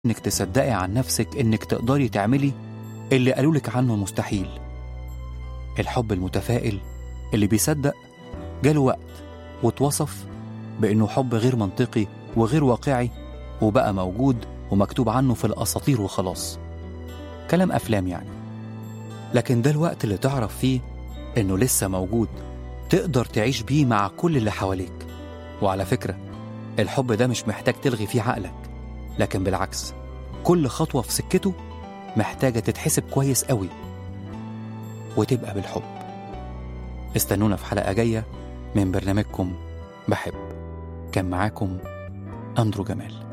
إنك تصدقي عن نفسك إنك تقدري تعملي اللي قالولك عنه مستحيل الحب المتفائل اللي بيصدق جاله وقت واتوصف بإنه حب غير منطقي وغير واقعي وبقى موجود ومكتوب عنه في الأساطير وخلاص كلام أفلام يعني لكن ده الوقت اللي تعرف فيه إنه لسه موجود تقدر تعيش بيه مع كل اللي حواليك وعلى فكرة الحب ده مش محتاج تلغي فيه عقلك لكن بالعكس كل خطوة في سكته محتاجة تتحسب كويس قوي وتبقى بالحب استنونا في حلقة جاية من برنامجكم بحب كان معاكم أندرو جمال